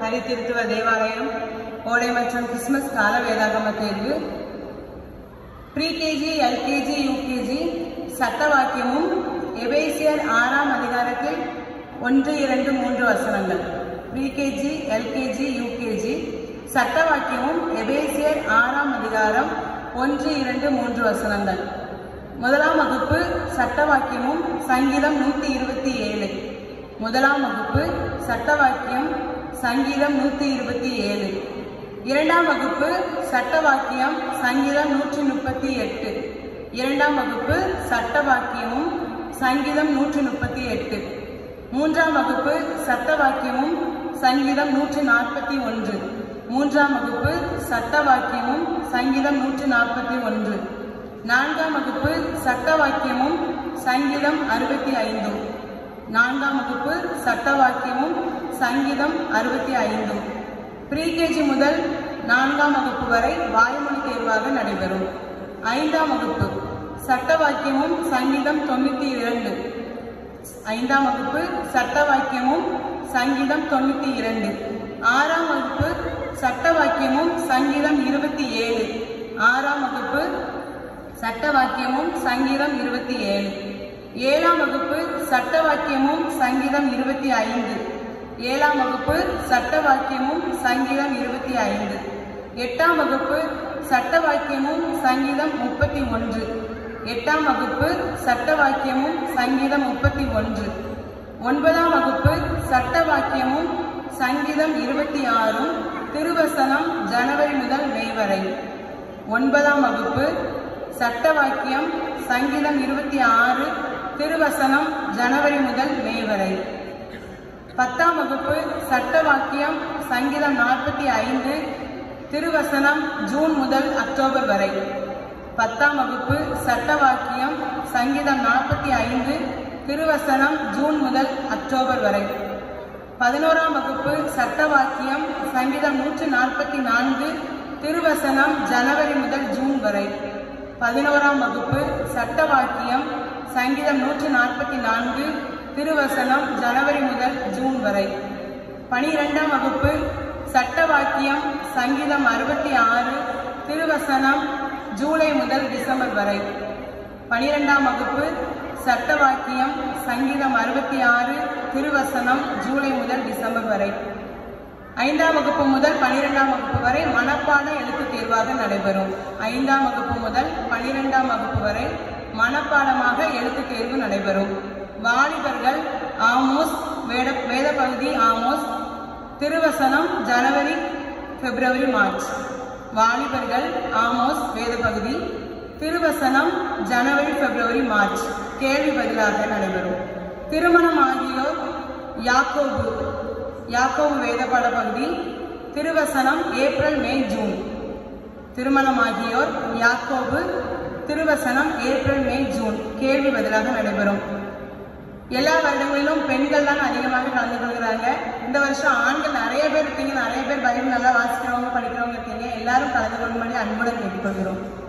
பரித்திருத்துவ தேவாலயம் கோடை மற்றும் கிறிஸ்துமஸ் கால வேதாகம தேர்வு ப்ரீகேஜி எல்கேஜி யூகேஜி சட்ட வாக்கியமும் எபேசியர் ஆறாம் அதிகாரத்தில் ஒன்று இரண்டு மூன்று வசனங்கள் ப்ரீகேஜி எல்கேஜி யூகேஜி சட்ட வாக்கியமும் எபேசியர் ஆறாம் அதிகாரம் ஒன்று இரண்டு மூன்று வசனங்கள் முதலாம் வகுப்பு சட்ட வாக்கியமும் சங்கீதம் நூற்றி இருபத்தி ஏழு முதலாம் வகுப்பு சட்ட வாக்கியம் சங்கீதம் நூற்றி இருபத்தி ஏழு இரண்டாம் வகுப்பு சட்ட வாக்கியம் சங்கீதம் நூற்றி முப்பத்தி எட்டு இரண்டாம் வகுப்பு சட்ட வாக்கியமும் சங்கீதம் நூற்றி முப்பத்தி எட்டு மூன்றாம் வகுப்பு சட்ட வாக்கியமும் சங்கீதம் நூற்றி நாற்பத்தி ஒன்று மூன்றாம் வகுப்பு சட்ட வாக்கியமும் சங்கீதம் நூற்றி நாற்பத்தி ஒன்று நான்காம் வகுப்பு சட்ட வாக்கியமும் சங்கீதம் அறுபத்தி ஐந்து நான்காம் வகுப்பு சட்ட வாக்கியமும் சங்கீதம் அறுபத்தி ஐந்து ப்ரீகேஜி முதல் நான்காம் வகுப்பு வரை வாய்மொழி தேர்வாக நடைபெறும் ஐந்தாம் வகுப்பு சட்ட வாக்கியமும் சங்கீதம் தொண்ணூற்றி இரண்டு ஐந்தாம் வகுப்பு சட்ட வாக்கியமும் சங்கீதம் தொண்ணூற்றி இரண்டு ஆறாம் வகுப்பு சட்ட வாக்கியமும் சங்கீதம் இருபத்தி ஏழு ஆறாம் வகுப்பு சட்ட வாக்கியமும் சங்கீதம் இருபத்தி ஏழு ஏழாம் வகுப்பு சட்ட வாக்கியமும் சங்கீதம் இருபத்தி ஐந்து ஏழாம் வகுப்பு சட்ட வாக்கியமும் சங்கீதம் இருபத்தி ஐந்து எட்டாம் வகுப்பு சட்ட வாக்கியமும் சங்கீதம் முப்பத்தி ஒன்று எட்டாம் வகுப்பு சட்ட வாக்கியமும் சங்கீதம் முப்பத்தி ஒன்று ஒன்பதாம் வகுப்பு சட்ட வாக்கியமும் சங்கீதம் இருபத்தி ஆறும் திருவசனம் ஜனவரி முதல் மே வரை ஒன்பதாம் வகுப்பு சட்ட வாக்கியம் சங்கீதம் இருபத்தி ஆறு திருவசனம் ஜனவரி முதல் மே வரை பத்தாம் வகுப்பு சட்ட வாக்கியம் சங்கீதம் நாற்பத்தி ஐந்து திருவசனம் ஜூன் முதல் அக்டோபர் வரை பத்தாம் வகுப்பு சட்ட வாக்கியம் சங்கீதம் நாற்பத்தி ஐந்து திருவசனம் ஜூன் முதல் அக்டோபர் வரை பதினோராம் வகுப்பு சட்ட வாக்கியம் சங்கீதம் நூற்று நாற்பத்தி நான்கு திருவசனம் ஜனவரி முதல் ஜூன் வரை பதினோராம் வகுப்பு சட்ட வாக்கியம் சங்கீதம் நூற்று நாற்பத்தி நான்கு திருவசனம் ஜனவரி முதல் ஜூன் வரை பனிரெண்டாம் வகுப்பு சட்ட வாக்கியம் சங்கீதம் அறுபத்தி ஆறு திருவசனம் ஜூலை முதல் டிசம்பர் வரை பனிரெண்டாம் வகுப்பு சட்ட வாக்கியம் சங்கீதம் அறுபத்தி ஆறு திருவசனம் ஜூலை முதல் டிசம்பர் வரை ஐந்தாம் வகுப்பு முதல் பனிரெண்டாம் வகுப்பு வரை மனப்பாட எழுத்துத் தேர்வாக நடைபெறும் ஐந்தாம் வகுப்பு முதல் பனிரெண்டாம் வகுப்பு வரை மனப்பாடமாக எழுத்துத் தேர்வு நடைபெறும் வாலிபர்கள் ஆமோஸ் வேத வேத பகுதி ஆமோஸ் திருவசனம் ஜனவரி பிப்ரவரி மார்ச் வாலிபர்கள் ஆமோஸ் வேத பகுதி திருவசனம் ஜனவரி பிப்ரவரி மார்ச் கேள்வி பதிலாக நடைபெறும் திருமணம் ஆகியோர் யாக்கோபு யாக்கோபு வேதபாட பகுதி திருவசனம் ஏப்ரல் மே ஜூன் திருமணமாகியோர் யாக்கோபு திருவசனம் ஏப்ரல் மே ஜூன் கேள்வி பதிலாக நடைபெறும் எல்லா வருடங்களிலும் பெண்கள் தான் அதிகமாக கலந்து கொள்கிறாங்க இந்த வருஷம் ஆண்கள் நிறைய பேர் இருக்கீங்க நிறைய பேர் பைபிள் நல்லா வாசிக்கிறவங்க படிக்கிறவங்க இருக்கீங்க எல்லாரும் கலந்து கொள்ளும்படி அன்புடன் கேட்டுக்கொள்கிறோம்